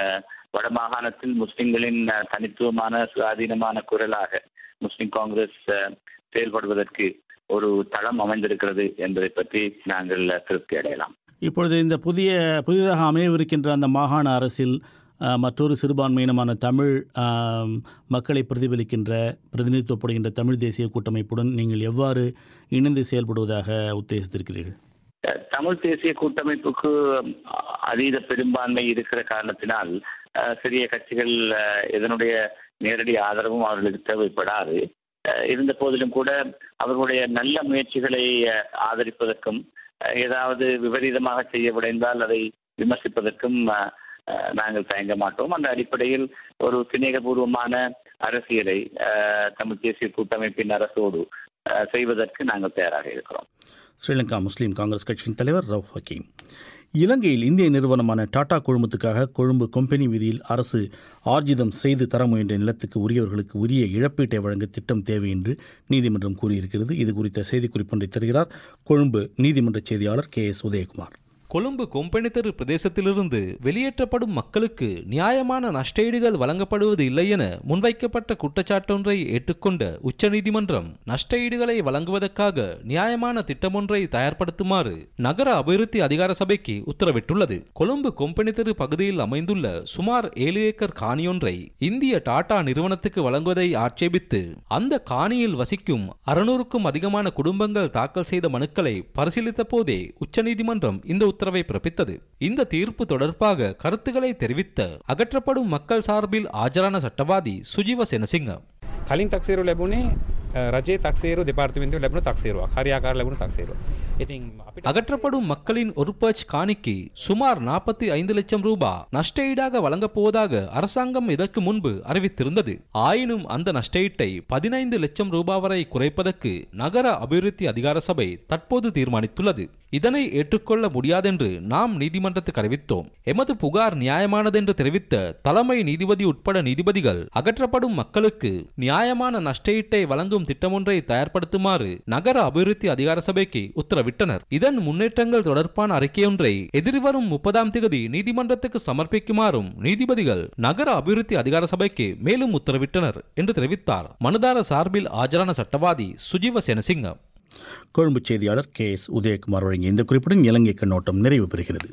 வடமாகாணத்தில் முஸ்லிம்களின் அஹ், தனித்துவமான சுயாதீனமான குரலாக முஸ்லிம் காங்கிரஸ் அஹ், செயல்படுவதற்கு ஒரு தளம் அமைந்திருக்கிறது என்பதை பற்றி நாங்கள் அஹ், திருப்தி அடையலாம் இப்பொழுது இந்த புதிய புதிதாக அமையவிருக்கின்ற அந்த மாகாண அரசில் அஹ், மற்றொரு சிறுபான்மையினமான தமிழ் ஆம், மக்களை பிரதிபலிக்கின்ற பிரதிநிதித்துவப்படுகின்ற தமிழ் தேசிய கூட்டமைப்புடன் நீங்கள் எவ்வாறு இணைந்து செயல்படுவதாக உத்தேசித்திருக்கிறீர்கள் அஹ், தமிழ் தேசிய கூட்டமைப்புக்கு அஹ், அதீத பெரும்பான்மை இருக்கிற காரணத்தினால் அஹ், சிறிய கட்சிகள் அஹ், இதனுடைய நேரடி ஆதரவும் அவர்களுக்கு தேவைப்படாது அஹ், இருந்த போதிலும் கூட அவர்களுடைய நல்ல முயற்சிகளை அஹ், ஆதரிப்பதற்கும் அஹ், ஏதாவது விபரீதமாக செய்ய விடைந்தால் அதை விமர்சிப்பதற்கும் அஹ், அஹ், நாங்கள் தயங்க மாட்டோம் அந்த அடிப்படையில் ஒரு சிநேகபூர்வமான அரசியலை அஹ், தமிழ் தேசிய கூட்டமைப்பின் அரசோடு அஹ், செய்வதற்கு நாங்கள் தயாராக இருக்கிறோம் ஸ்ரீலங்கா முஸ்லீம் காங்கிரஸ் கட்சியின் தலைவர் ரவ் ஹக்கீம் இலங்கையில் இந்திய நிறுவனமான டாடா குழுமத்துக்காக கொழும்பு கொம்பெனி வீதியில் அரசு ஆர்ஜிதம் செய்து தர முயன்ற நிலத்துக்கு உரியவர்களுக்கு உரிய இழப்பீட்டை வழங்க திட்டம் தேவை என்று நீதிமன்றம் கூறியிருக்கிறது இது குறித்த செய்திக்குறிப்பொன்றை தருகிறார் கொழும்பு நீதிமன்ற செய்தியாளர் கே எஸ் உதயகுமார் கொழும்பு கொம்பெனித்தெரு பிரதேசத்திலிருந்து வெளியேற்றப்படும் மக்களுக்கு நியாயமான நஷ்டஈடுகள் வழங்கப்படுவது இல்லை என முன்வைக்கப்பட்ட குற்றச்சாட்டொன்றை ஏற்றுக்கொண்ட உச்சநீதிமன்றம் நஷ்டஈடுகளை வழங்குவதற்காக நியாயமான திட்டமொன்றை தயார்படுத்துமாறு நகர அபிவிருத்தி அதிகார சபைக்கு உத்தரவிட்டுள்ளது கொழும்பு கொம்பெனித்தெரு பகுதியில் அமைந்துள்ள சுமார் ஏழு ஏக்கர் காணியொன்றை இந்திய டாடா நிறுவனத்துக்கு வழங்குவதை ஆட்சேபித்து அந்த காணியில் வசிக்கும் அறுநூறுக்கும் அதிகமான குடும்பங்கள் தாக்கல் செய்த மனுக்களை பரிசீலித்த போதே உச்சநீதிமன்றம் இந்த உத்தரவை பிறப்பித்தது இந்த தீர்ப்பு தொடர்பாக கருத்துக்களை தெரிவித்த அகற்றப்படும் மக்கள் சார்பில் ஆஜரான சட்டவாதி சுஜீவ செனசிங்க කලින් තක්සේරු ලැබුණේ අ, රජයේ තක්සේරු දෙපාර්තමෙන්තුව ලැබුණු තක්සේරුවක් හරියාකාර ලැබුණු තක්සේරුව. ඉතින් අපිට அகற்றப்படும் மக்களின் ஒரு பர்ச் காணிக்கு சுமார் நாற்பத்தி ஐந்து லட்சம் ரூபாய் நஷ்டஈடாக வழங்கப் போவதாக அரசாங்கம் இதற்கு முன்பு அறிவித்திருந்தது ஆயினும் அந்த நஷ்டஈட்டை பதினைந்து லட்சம் ரூபாய் வரை குறைப்பதற்கு நகர அபிவிருத்தி அதிகார சபை தற்போது தீர்மானித்துள்ளது இதனை ஏற்றுக்கொள்ள முடியாதென்று நாம் நீதிமன்றத்துக்கு அறிவித்தோம் எமது புகார் நியாயமானதென்று தெரிவித்த தலைமை நீதிபதி உட்பட நீதிபதிகள் அகற்றப்படும் மக்களுக்கு நியாயமான நஷ்டஈட்டை வழங்கும் திட்டமொன்றை தயார்படுத்துமாறு நகர அபிவிருத்தி அதிகார சபைக்கு உத்தரவிட்டனர் இதன் முன்னேற்றங்கள் தொடர்பான அறிக்கையொன்றை எதிர்வரும் முப்பதாம் தேதி நீதிமன்றத்துக்கு சமர்ப்பிக்குமாறும் நீதிபதிகள் நகர அபிவிருத்தி அதிகார சபைக்கு மேலும் உத்தரவிட்டனர் என்று தெரிவித்தார் மனுதார சார்பில் ஆஜரான சட்டவாதி சுஜீவ செனசிங்க கொழும்பு செய்தியாளர் கே எஸ் உதயகுமார் வழங்கிய இந்த குறிப்புடன் இலங்கை கண்ணோட்டம் நிறைவு பெறுகிறது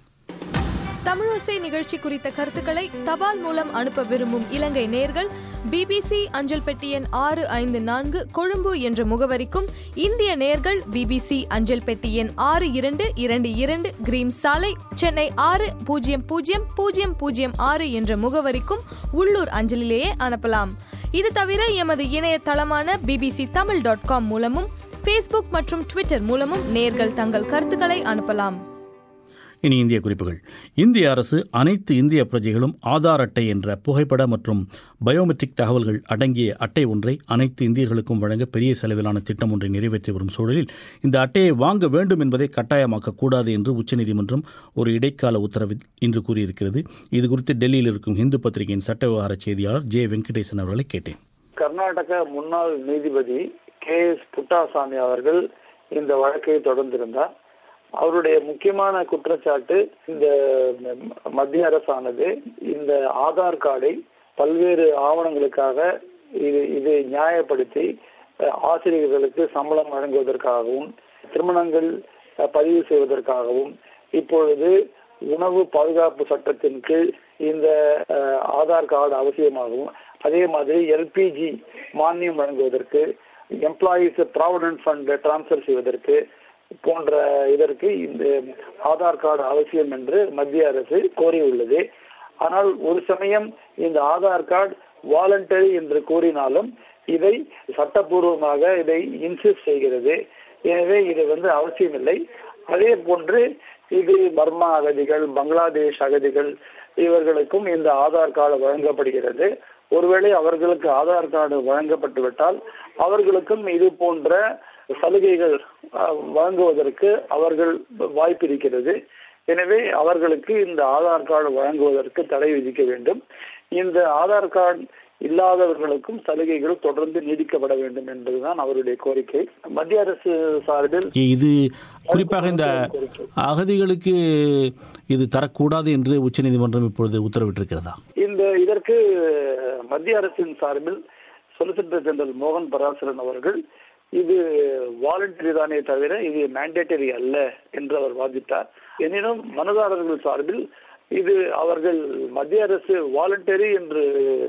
தமிழோசை நிகழ்ச்சி குறித்த கருத்துக்களை தபால் மூலம் அனுப்ப விரும்பும் இலங்கை நேர்கள் பிபிசி அஞ்சல் பெட்டி எண் ஆறு ஐந்து நான்கு கொழும்பு என்ற முகவரிக்கும் இந்திய நேர்கள் பிபிசி அஞ்சல் பெட்டி எண் ஆறு இரண்டு இரண்டு இரண்டு கிரீம் சாலை சென்னை ஆறு பூஜ்ஜியம் பூஜ்ஜியம் பூஜ்ஜியம் பூஜ்ஜியம் ஆறு என்ற முகவரிக்கும் உள்ளூர் அஞ்சலிலேயே அனுப்பலாம் இது தவிர எமது இணையதளமான பிபிசி தமிழ் டாட் காம் மூலமும் ஃபேஸ்புக் மற்றும் ட்விட்டர் மூலமும் நேர்கள் தங்கள் கருத்துக்களை அனுப்பலாம் இனி இந்திய குறிப்புகள் இந்திய அரசு அனைத்து இந்திய பிரஜைகளும் ஆதார் அட்டை என்ற புகைப்பட மற்றும் பயோமெட்ரிக் தகவல்கள் அடங்கிய அட்டை ஒன்றை அனைத்து இந்தியர்களுக்கும் வழங்க பெரிய செலவிலான திட்டம் ஒன்றை நிறைவேற்றி வரும் சூழலில் இந்த அட்டையை வாங்க வேண்டும் என்பதை கட்டாயமாக்கக்கூடாது என்று உச்சநீதிமன்றம் ஒரு இடைக்கால உத்தரவில் இன்று கூறியிருக்கிறது இது குறித்து டெல்லியில் இருக்கும் இந்து பத்திரிகையின் சட்ட விவகார செய்தியாளர் ஜே வெங்கடேசன் அவர்களை கேட்டேன் கர்நாடக முன்னாள் நீதிபதி கே எஸ் புட்டாசாமி அவர்கள் இந்த வழக்கை தொடர்ந்திருந்தார் அவருடைய முக்கியமான குற்றச்சாட்டு இந்த மத்திய அரசானது இந்த ஆதார் கார்டை பல்வேறு ஆவணங்களுக்காக இது இதை நியாயப்படுத்தி அஹ், ஆசிரியர்களுக்கு சம்பளம் வழங்குவதற்காகவும் திருமணங்கள் அஹ், பதிவு செய்வதற்காகவும் இப்பொழுது உணவு பாதுகாப்பு சட்டத்தின் கீழ் இந்த அஹ், ஆதார் கார்டு அவசியமாகவும் அதே மாதிரி எல்பிஜி மானியம் வழங்குவதற்கு எம்ப்ளாயீஸ் ப்ராவிடன்ட் ஃபண்ட் டிரான்ஸ்ஃபர் செய்வதற்கு போன்ற இதற்கு இந்த ஆதார் கார்டு அவசியம் என்று மத்திய அரசு கோரியுள்ளது ஆனால் ஒரு சமயம் இந்த ஆதார் கார்டு வாலண்டரி என்று கூறினாலும் இதை சட்டப்பூர்வமாக இதை இன்சிஸ்ட் செய்கிறது எனவே இது வந்து அவசியமில்லை அதே போன்று இது பர்மா அகதிகள் பங்களாதேஷ் அகதிகள் இவர்களுக்கும் இந்த ஆதார் கார்டு வழங்கப்படுகிறது ஒருவேளை அவர்களுக்கு ஆதார் கார்டு வழங்கப்பட்டு விட்டால் அவர்களுக்கும் இது போன்ற சலுகைகள் அஹ், வழங்குவதற்கு அவர்கள் வாய்ப்பு இருக்கிறது எனவே அவர்களுக்கு இந்த ஆதார் கார்டு வழங்குவதற்கு தடை விதிக்க வேண்டும் இந்த ஆதார் கார்டு இல்லாதவர்களுக்கும் சலுகைகள் தொடர்ந்து நீடிக்கப்பட வேண்டும் என்பதுதான் அவருடைய கோரிக்கை மத்திய அரசு சார்பில் இது குறிப்பாக இந்த அகதிகளுக்கு இது தரக்கூடாது என்று உச்சநீதிமன்றம் இப்பொழுது உத்தரவிட்டிருக்கிறதா இந்த இதற்கு மத்திய அரசின் சார்பில் சொலிசிட்டர் ஜெனரல் மோகன் பராசரன் அவர்கள் இது வாலண்டரி தானே தவிர இது மேண்டேட்டரி அல்ல என்று அவர் வாதிட்டார் எனினும் மனுதாரர்கள் சார்பில் இது அவர்கள் மத்திய அரசு வாலண்டரி என்று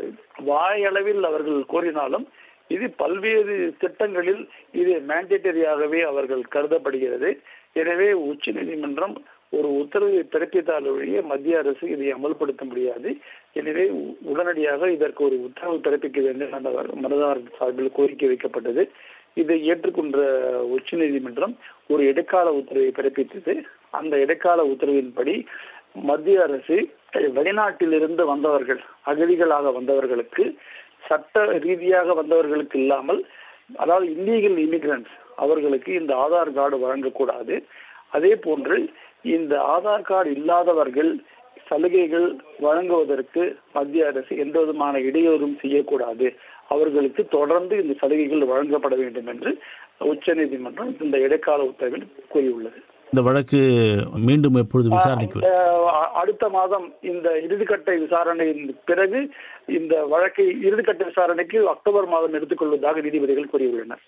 வாயளவில் அவர்கள் கோரினாலும் இது பல்வேறு திட்டங்களில் இது மேண்டேட்டரியாகவே அவர்கள் கருதப்படுகிறது எனவே உச்ச நீதிமன்றம் ஒரு உத்தரவை பிறப்பித்தால் ஒழிய மத்திய அரசு இதை அமல்படுத்த முடியாது எனவே உடனடியாக இதற்கு ஒரு உத்தரவு பிறப்பிக்க வேண்டும் என்ற மனுதாரர் சார்பில் கோரிக்கை வைக்கப்பட்டது இதை ஏற்றுக்கொண்ட உச்ச நீதிமன்றம் ஒரு இடைக்கால உத்தரவை பிறப்பித்தது அந்த இடைக்கால உத்தரவின்படி மத்திய அரசு வெளிநாட்டிலிருந்து வந்தவர்கள் அகதிகளாக வந்தவர்களுக்கு சட்ட ரீதியாக வந்தவர்களுக்கு இல்லாமல் அதாவது இல்லீகல் இமிகிரண்ட்ஸ் அவர்களுக்கு இந்த ஆதார் கார்டு வழங்கக்கூடாது அதே போன்று இந்த ஆதார் கார்டு இல்லாதவர்கள் சலுகைகள் வழங்குவதற்கு மத்திய அரசு எந்த விதமான இடையூறும் செய்யக்கூடாது அவர்களுக்கு தொடர்ந்து இந்த சலுகைகள் வழங்கப்பட வேண்டும் என்று உச்சநீதிமன்றம் இந்த இடைக்கால உத்தரவில் கூறியுள்ளது இந்த வழக்கு மீண்டும் எப்பொழுது விசாரணைக்கு அஹ் அடுத்த மாதம் இந்த இறுதிக்கட்ட விசாரணையின் பிறகு இந்த வழக்கை இறுதிக்கட்ட விசாரணைக்கு அக்டோபர் மாதம் எடுத்துக்கொள்வதாக நீதிபதிகள் கூறியுள்ளனர்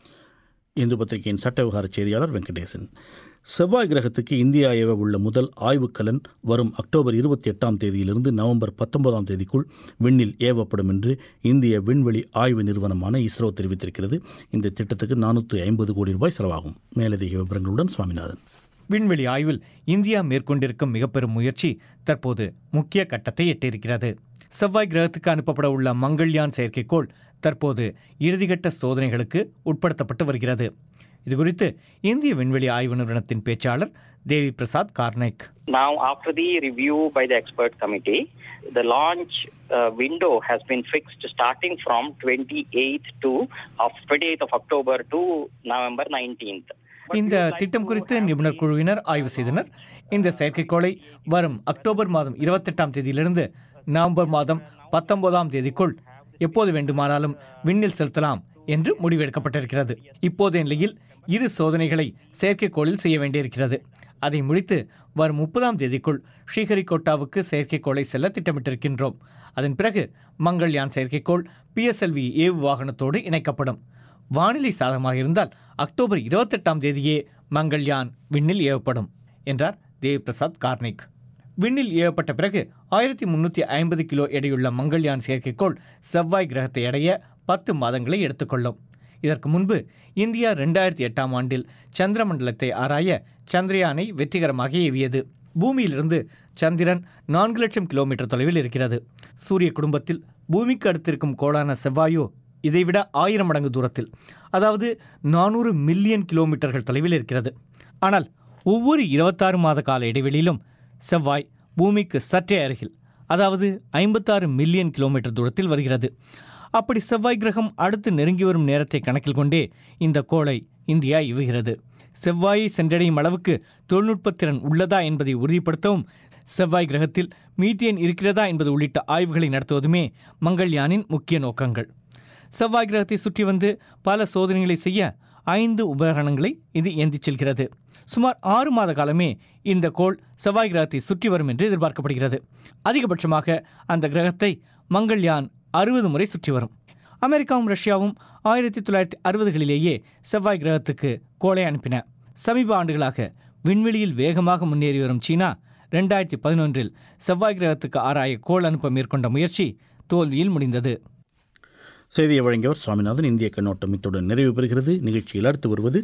இந்து பத்திரிகையின் சட்ட விவகார செய்தியாளர் வெங்கடேசன் செவ்வாய் கிரகத்துக்கு இந்தியா ஏவ உள்ள முதல் ஆய்வுக்கலன் வரும் அக்டோபர் இருபத்தி எட்டாம் தேதியிலிருந்து நவம்பர் பத்தொன்பதாம் தேதிக்குள் விண்ணில் ஏவப்படும் என்று இந்திய விண்வெளி ஆய்வு நிறுவனமான இஸ்ரோ தெரிவித்திருக்கிறது இந்த திட்டத்துக்கு நானூற்றி ஐம்பது கோடி ரூபாய் செலவாகும் மேலதிக விவரங்களுடன் சுவாமிநாதன் விண்வெளி ஆய்வில் இந்தியா மேற்கொண்டிருக்கும் மிகப்பெரும் முயற்சி தற்போது முக்கிய கட்டத்தை எட்டியிருக்கிறது செவ்வாய் கிரகத்துக்கு அனுப்பப்பட உள்ள மங்கள்யான் செயற்கைக்கோள் தற்போது இறுதிக்கட்ட சோதனைகளுக்கு உட்படுத்தப்பட்டு வருகிறது இதுகுறித்து இந்திய விண்வெளி ஆய்வு நிறுவனத்தின் பேச்சாளர் தேவி Prasad கார்னைக் Now, after the review by the expert committee, the launch uh, window has been fixed starting from 28th to of 28th of October to November 19th. இந்த திட்டம் குறித்து நிபுணர் குழுவினர் ஆய்வு செய்தனர் இந்த செயற்கைக்கோளை வரும் அக்டோபர் மாதம் இருபத்தெட்டாம் தேதியிலிருந்து நவம்பர் மாதம் பத்தொன்பதாம் தேதிக்குள் எப்போது வேண்டுமானாலும் விண்ணில் செலுத்தலாம் என்று முடிவெடுக்கப்பட்டிருக்கிறது இப்போதைய நிலையில் இரு சோதனைகளை செயற்கைக்கோளில் செய்ய வேண்டியிருக்கிறது அதை முடித்து வரும் முப்பதாம் தேதிக்குள் ஸ்ரீஹரிகோட்டாவுக்கு செயற்கைக்கோளை செல்ல திட்டமிட்டிருக்கின்றோம் அதன் பிறகு மங்கள்யான் செயற்கைக்கோள் பிஎஸ்எல்வி ஏவு வாகனத்தோடு இணைக்கப்படும் வானிலை சாதகமாக இருந்தால் அக்டோபர் இருபத்தெட்டாம் தேதியே மங்கள்யான் விண்ணில் ஏவப்படும் என்றார் தேவ் பிரசாத் கார்னிக் விண்ணில் ஏவப்பட்ட பிறகு ஆயிரத்தி முன்னூற்றி ஐம்பது கிலோ எடையுள்ள மங்கள்யான் செயற்கைக்கோள் செவ்வாய் கிரகத்தை அடைய பத்து மாதங்களை எடுத்துக்கொள்ளும் இதற்கு முன்பு இந்தியா ரெண்டாயிரத்தி எட்டாம் ஆண்டில் சந்திரமண்டலத்தை ஆராய சந்திரயானை வெற்றிகரமாக ஏவியது பூமியிலிருந்து சந்திரன் நான்கு லட்சம் கிலோமீட்டர் தொலைவில் இருக்கிறது சூரிய குடும்பத்தில் பூமிக்கு அடுத்திருக்கும் கோளான செவ்வாயோ இதைவிட ஆயிரம் மடங்கு தூரத்தில் அதாவது நானூறு மில்லியன் கிலோமீட்டர்கள் தொலைவில் இருக்கிறது ஆனால் ஒவ்வொரு இருபத்தாறு மாத கால இடைவெளியிலும் செவ்வாய் பூமிக்கு சற்றே அருகில் அதாவது ஐம்பத்தாறு மில்லியன் கிலோமீட்டர் தூரத்தில் வருகிறது அப்படி செவ்வாய் கிரகம் அடுத்து நெருங்கி வரும் நேரத்தை கணக்கில் கொண்டே இந்த கோளை இந்தியா இவுகிறது செவ்வாயை சென்றடையும் அளவுக்கு தொழில்நுட்பத்திறன் உள்ளதா என்பதை உறுதிப்படுத்தவும் செவ்வாய் கிரகத்தில் மீத்தேன் இருக்கிறதா என்பது உள்ளிட்ட ஆய்வுகளை நடத்துவதுமே மங்கள்யானின் முக்கிய நோக்கங்கள் செவ்வாய் கிரகத்தை சுற்றி வந்து பல சோதனைகளை செய்ய ஐந்து உபகரணங்களை இது ஏந்திச் செல்கிறது சுமார் ஆறு மாத காலமே இந்த கோள் செவ்வாய் கிரகத்தை சுற்றி வரும் என்று எதிர்பார்க்கப்படுகிறது அதிகபட்சமாக அந்த கிரகத்தை மங்கள்யான் அறுபது முறை சுற்றி வரும் அமெரிக்காவும் ரஷ்யாவும் ஆயிரத்தி தொள்ளாயிரத்தி அறுபதுகளிலேயே செவ்வாய் கிரகத்துக்கு கோளை அனுப்பின சமீப ஆண்டுகளாக விண்வெளியில் வேகமாக முன்னேறி வரும் சீனா ரெண்டாயிரத்தி பதினொன்றில் செவ்வாய் கிரகத்துக்கு ஆராய கோள் அனுப்ப மேற்கொண்ட முயற்சி தோல்வியில் முடிந்தது செய்தியை வழங்கியவர் சுவாமிநாதன் இந்திய கண்ணோட்டம் இத்துடன் நிறைவு பெறுகிறது நிகழ்ச்சியில் அடுத்து வருவது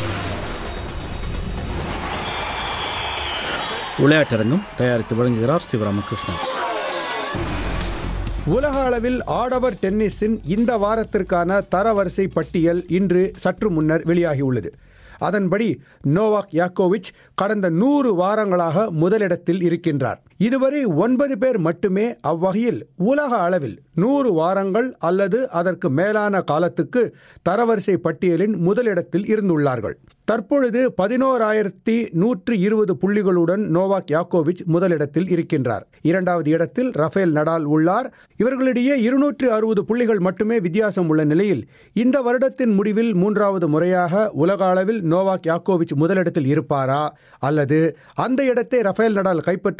விளையாட்டரங்கம் தயாரித்து வழங்குகிறார் சிவராமகிருஷ்ணன் உலக அளவில் ஆடவர் டென்னிஸின் இந்த வாரத்திற்கான தரவரிசை பட்டியல் இன்று சற்று முன்னர் வெளியாகியுள்ளது அதன்படி நோவாக் யாக்கோவிச் கடந்த நூறு வாரங்களாக முதலிடத்தில் இருக்கின்றார் இதுவரை ஒன்பது பேர் மட்டுமே அவ்வகையில் உலக அளவில் நூறு வாரங்கள் அல்லது அதற்கு மேலான காலத்துக்கு தரவரிசை பட்டியலின் முதலிடத்தில் இருந்துள்ளார்கள் தற்பொழுது பதினோராயிரத்தி நூற்று இருபது புள்ளிகளுடன் நோவாக் யாக்கோவிச் முதலிடத்தில் இருக்கின்றார் இரண்டாவது இடத்தில் ரஃபேல் நடால் உள்ளார் இவர்களிடையே இருநூற்று அறுபது புள்ளிகள் மட்டுமே வித்தியாசம் உள்ள நிலையில் இந்த வருடத்தின் முடிவில் மூன்றாவது முறையாக உலக அளவில் நோவாக் யாக்கோவிச் முதலிடத்தில் இருப்பாரா அல்லது அந்த இடத்தை ரஃபேல் நடால் கைப்பற்றுவாரா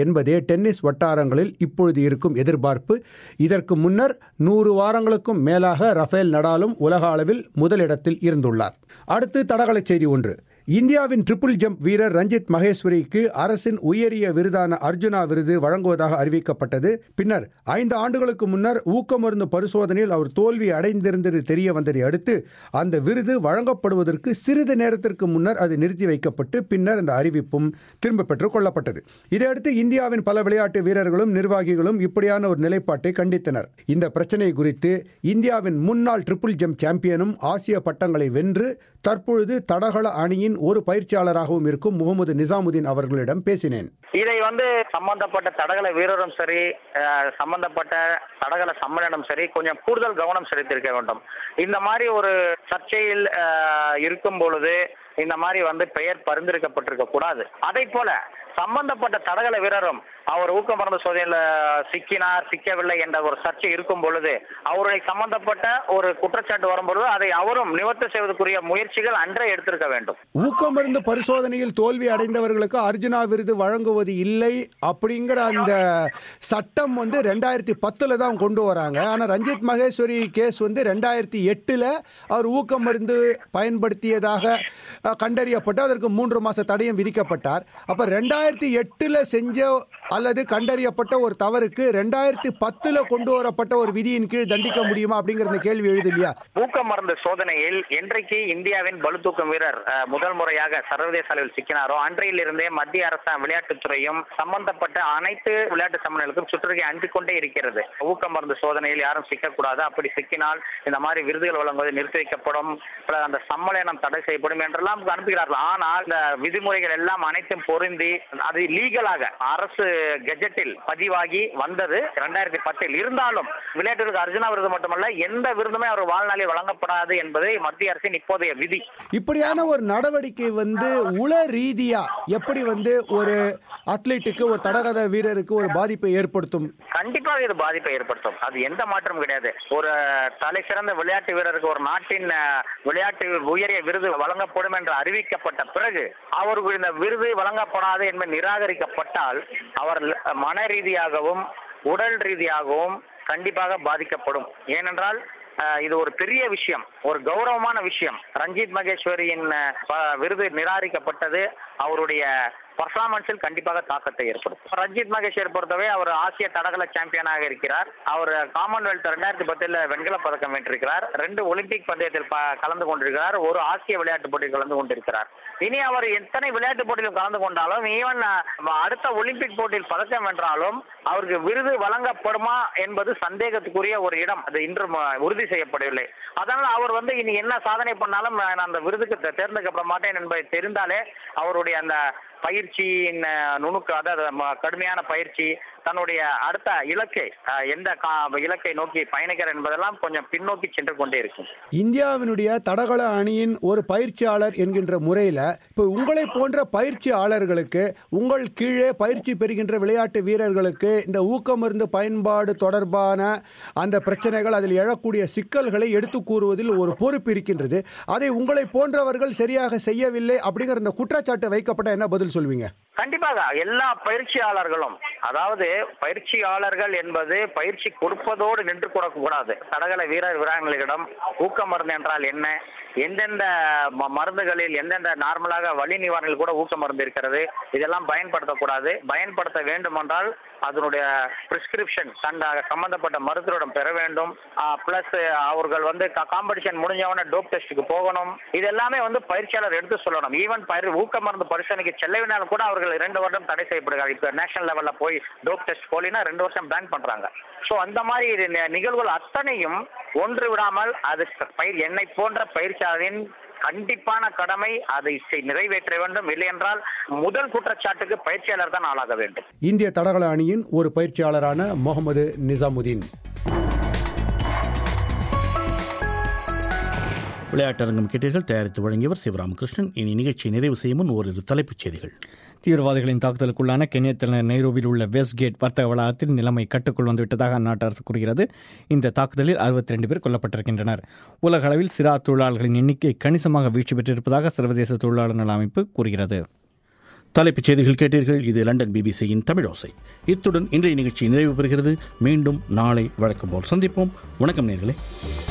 என்பதே டென்னிஸ் வட்டாரங்களில் இப்பொழுது இருக்கும் எதிர்பார்ப்பு இதற்கு முன்னர் நூறு வாரங்களுக்கும் மேலாக ரஃபேல் நடாலும் உலக அளவில் முதலிடத்தில் இருந்துள்ளார் அடுத்து தடகள செய்தி ஒன்று இந்தியாவின் ட்ரிபிள் ஜம்ப் வீரர் ரஞ்சித் மகேஸ்வரிக்கு அரசின் உயரிய விருதான அர்ஜுனா விருது வழங்குவதாக அறிவிக்கப்பட்டது பின்னர் ஐந்து ஆண்டுகளுக்கு முன்னர் ஊக்கமருந்து பரிசோதனையில் அவர் தோல்வி அடைந்திருந்தது தெரிய வந்ததை அடுத்து அந்த விருது வழங்கப்படுவதற்கு சிறிது நேரத்திற்கு முன்னர் அது நிறுத்தி வைக்கப்பட்டு பின்னர் அந்த அறிவிப்பும் திரும்ப பெற்றுக் கொள்ளப்பட்டது இதையடுத்து இந்தியாவின் பல விளையாட்டு வீரர்களும் நிர்வாகிகளும் இப்படியான ஒரு நிலைப்பாட்டை கண்டித்தனர் இந்த பிரச்சனை குறித்து இந்தியாவின் முன்னாள் ட்ரிபிள் ஜம்ப் சாம்பியனும் ஆசிய பட்டங்களை வென்று தற்பொழுது தடகள அணியின் ஒரு பயிற்சியாளராகவும் இருக்கும் முகமது நிசாமுதீன் அவர்களிடம் பேசினேன் இதை வந்து சம்பந்தப்பட்ட தடகள வீரரும் சரி அஹ், சம்பந்தப்பட்ட தடகள சம்மேளனம் சரி கொஞ்சம் கூடுதல் கவனம் செலுத்தியிருக்க வேண்டும் இந்த மாதிரி ஒரு சர்ச்சையில் அஹ், இருக்கும் பொழுது இந்த மாதிரி வந்து பெயர் பரிந்துரைக்கப்பட்டிருக்க கூடாது அதை போல சம்பந்தப்பட்ட தடகள வீரரும் அவர் ஊக்கமருந்து சோதனையில் சிக்கினார் சிக்கவில்லை என்ற ஒரு சர்ச்சை இருக்கும் பொழுது அவருடைய சம்பந்தப்பட்ட ஒரு குற்றச்சாட்டு வரும்பொழுது அதை அவரும் நிவர்த்தி செய்வதற்குரிய முயற்சிகள் அன்றே எடுத்திருக்க வேண்டும் ஊக்கமருந்து பரிசோதனையில் தோல்வி அடைந்தவர்களுக்கு அர்ஜுனா விருது வழங்குவது இல்லை அப்படிங்கிற அந்த சட்டம் வந்து ரெண்டாயிரத்தி பத்தில் தான் கொண்டு வராங்க ஆனால் ரஞ்சித் மகேஸ்வரி கேஸ் வந்து ரெண்டாயிரத்தி எட்டில் அவர் ஊக்கமருந்து பயன்படுத்தியதாக அஹ், கண்டறியப்பட்டு அதற்கு மூன்று மாத தடயம் விதிக்கப்பட்டார் அப்போ ரெண்டாயிரத்தி எட்டில் செஞ்ச அல்லது கண்டறியப்பட்ட ஒரு தவறுக்கு ரெண்டாயிரத்தி பத்தில் கொண்டு வரப்பட்ட ஒரு விதியின் கீழ் தண்டிக்க முடியுமா அப்படிங்கிற இந்த கேள்வி எழுது இல்லையா ஊக்க மருந்து சோதனையில் என்றைக்கு இந்தியாவின் பளுதூக்கும் வீரர் அஹ், முதல் முறையாக சர்வதேச அளவில் சிக்கினாரோ அன்றையிலிருந்தே மத்திய அரசு விளையாட்டுத்துறையும் சம்பந்தப்பட்ட அனைத்து விளையாட்டு சம்மேளனுக்கும் சுற்றறிக்கை அனுப்பிக் கொண்டே இருக்கிறது ஊக்க மருந்து சோதனையில் யாரும் சிக்கக்கூடாது அப்படி சிக்கினால் இந்த மாதிரி விருதுகள் வழங்குவது நிறுத்தி வைக்கப்படும் பிறகு அந்த சம்மேளனம் தடை செய்யப்படும் என்றெல்லாம் அனுப்புகிறார்கள் ஆனால் இந்த விதிமுறைகள் எல்லாம் அனைத்தும் பொருந்தி அது லீகலாக அரசு கெஜெட்டில் பதிவாகி வந்தது ரெண்டாயிரத்தி பத்தில் இருந்தாலும் விளையாட்டுக்கு அர்ஜுனா விருது மட்டுமல்ல எந்த விருதுமே அவர் வாழ்நாளில் வழங்கப்படாது என்பது மத்திய அரசின் இப்போதைய விதி இப்படியான ஒரு நடவடிக்கை வந்து உள ரீதியா எப்படி வந்து ஒரு அத்லீட்டுக்கு ஒரு தடகள வீரருக்கு ஒரு பாதிப்பை ஏற்படுத்தும் கண்டிப்பாக இது பாதிப்பை ஏற்படுத்தும் அது எந்த மாற்றமும் கிடையாது ஒரு தலை சிறந்த விளையாட்டு வீரருக்கு ஒரு நாட்டின் அஹ், விளையாட்டு உயரிய விருது வழங்கப்படும் என்று அறிவிக்கப்பட்ட பிறகு அவருக்கு இந்த விருது வழங்கப்படாது என்பது நிராகரிக்கப்பட்டால் அவர் மன ரீதியாகவும் உடல் ரீதியாகவும் கண்டிப்பாக பாதிக்கப்படும் ஏனென்றால் அஹ், இது ஒரு பெரிய விஷயம் ஒரு கௌரவமான விஷயம் ரஞ்சித் மகேஸ்வரியின் அஹ், ப- விருது நிராகரிக்கப்பட்டது அவருடைய பர்ஃபார்மன்ஸில் கண்டிப்பாக தாக்கத்தை ஏற்படுத்தும் ரஞ்சித் மகேஸ்வரி பொறுத்தவரை அவர் ஆசிய தடகள சாம்பியனாக இருக்கிறார் அவர் காமன்வெல்த் ரெண்டாயிரத்தி பத்தில் வெண்கல பதக்கம் வென்றிருக்கிறார் ரெண்டு ஒலிம்பிக் பந்தயத்தில் ப- கலந்து கொண்டிருக்கிறார் ஒரு ஆசிய விளையாட்டு போட்டியில் கலந்து கொண்டிருக்கிறார் இனி அவர் எத்தனை விளையாட்டு போட்டியில் கலந்து கொண்டாலும் ஈவன் அடுத்த ஒலிம்பிக் போட்டியில் பதக்கம் வென்றாலும் அவருக்கு விருது வழங்கப்படுமா என்பது சந்தேகத்துக்குரிய ஒரு இடம் அது இன்றும் அஹ், உறுதி செய்யப்படவில்லை அதனால் அவர் வந்து இனி என்ன சாதனை பண்ணாலும் நான் அந்த விருதுக்கு தே- தேர்ந்தெடுக்கப்பட மாட்டேன் என்பதை தெரிந்தாலே அவருடைய அந்த பயிற்சியின் அஹ், நுணுக்கு அதாவது ம- கடுமையான பயிற்சி தன்னுடைய அடுத்த இலக்கை அஹ், எந்த கா- இலக்கை நோக்கி பயணிக்கிறார் என்பதெல்லாம் கொஞ்சம் பின்னோக்கி சென்று கொண்டே இருக்கும் இந்தியாவினுடைய தடகள அணியின் ஒரு பயிற்சியாளர் என்கின்ற முறையில் இப்போ உங்களை போன்ற பயிற்சியாளர்களுக்கு உங்கள் கீழே பயிற்சி பெறுகின்ற விளையாட்டு வீரர்களுக்கு இந்த ஊக்கமருந்து பயன்பாடு தொடர்பான அந்த பிரச்சனைகள் அதில் எழக்கூடிய சிக்கல்களை எடுத்து கூறுவதில் ஒரு பொறுப்பு இருக்கின்றது அதை உங்களை போன்றவர்கள் சரியாக செய்யவில்லை அப்படிங்கிற இந்த குற்றச்சாட்டு வைக்கப்பட்ட என்ன பதில் சொல்வீங்க கண்டிப்பாக எல்லா பயிற்சியாளர்களும் அதாவது பயிற்சியாளர்கள் என்பது பயிற்சி கொடுப்பதோடு நின்று கூடக்கூடாது தடகள வீரர் வீராங்கனைகளிடம் ஊக்க மருந்து என்றால் என்ன எந்தெந்த ம- மருந்துகளில் எந்தெந்த நார்மலாக வலி நிவாரணிகள் கூட ஊக்க மருந்து இருக்கிறது இதெல்லாம் பயன்படுத்தக்கூடாது பயன்படுத்த வேண்டுமென்றால் அதனுடைய பிரிஸ்கிரிப்ஷன் தந்த சம்பந்தப்பட்ட மருத்துவரிடம் பெற வேண்டும் பிளஸ் அவர்கள் வந்து காம்படிஷன் முடிஞ்சவன டோப் டெஸ்ட்டுக்கு போகணும் இது எல்லாமே வந்து பயிற்சியாளர் எடுத்து சொல்லணும் ஈவன் பயிர் ஊக்க மருந்து பரிசோதனைக்கு செல்லவினாலும் கூட அவர்கள் இரண்டு வருடம் தடை செய்யப்படுகிறார் இப்போ நேஷனல் லெவல்ல போய் டோப் டெஸ்ட் போலினா ரெண்டு வருஷம் பேன் பண்றாங்க ஸோ அந்த மாதிரி இது நி- நிகழ்வுகள் அத்தனையும் ஒன்று விடாமல் அது பயிர் என்னை போன்ற பயிற்சியாளரின் கண்டிப்பான கடமை அதை செய்- நிறைவேற்ற வேண்டும் இல்லை என்றால் முதல் குற்றச்சாட்டுக்கு பயிற்சியாளர் தான் ஆளாக வேண்டும் இந்திய தடகள அணியின் ஒரு பயிற்சியாளரான முகமது நிசாமுதீன் விளையாட்டரங்கம் கேட்டீர்கள் தயாரித்து வழங்கியவர் சிவராமகிருஷ்ணன் இனி நிகழ்ச்சியை நிறைவு செய்யும் முன் ஓரிரு தலைப்புச் செய்திகள் தீவிரவாதிகளின் தாக்குதலுக்குள்ளான கென்யா தலைநகர் நைரோபியில் உள்ள வெஸ்ட்கேட் வர்த்தக வளாகத்தில் நிலைமை கட்டுக்குள் வந்துவிட்டதாக அந்நாட்டு அரசு கூறுகிறது இந்த தாக்குதலில் அறுபத்தி ரெண்டு பேர் கொல்லப்பட்டிருக்கின்றனர் உலக அளவில் சிறார் தொழிலாளர்களின் எண்ணிக்கை கணிசமாக வீழ்ச்சி பெற்றிருப்பதாக சர்வதேச தொழிலாளர் நல அமைப்பு கூறுகிறது தலைப்புச் செய்திகள் கேட்டீர்கள் இது லண்டன் பிபிசியின் தமிழோசை இத்துடன் இன்றைய நிகழ்ச்சி நிறைவு பெறுகிறது மீண்டும் நாளை வழக்கம் போல் சந்திப்போம் வணக்கம் நேர்களே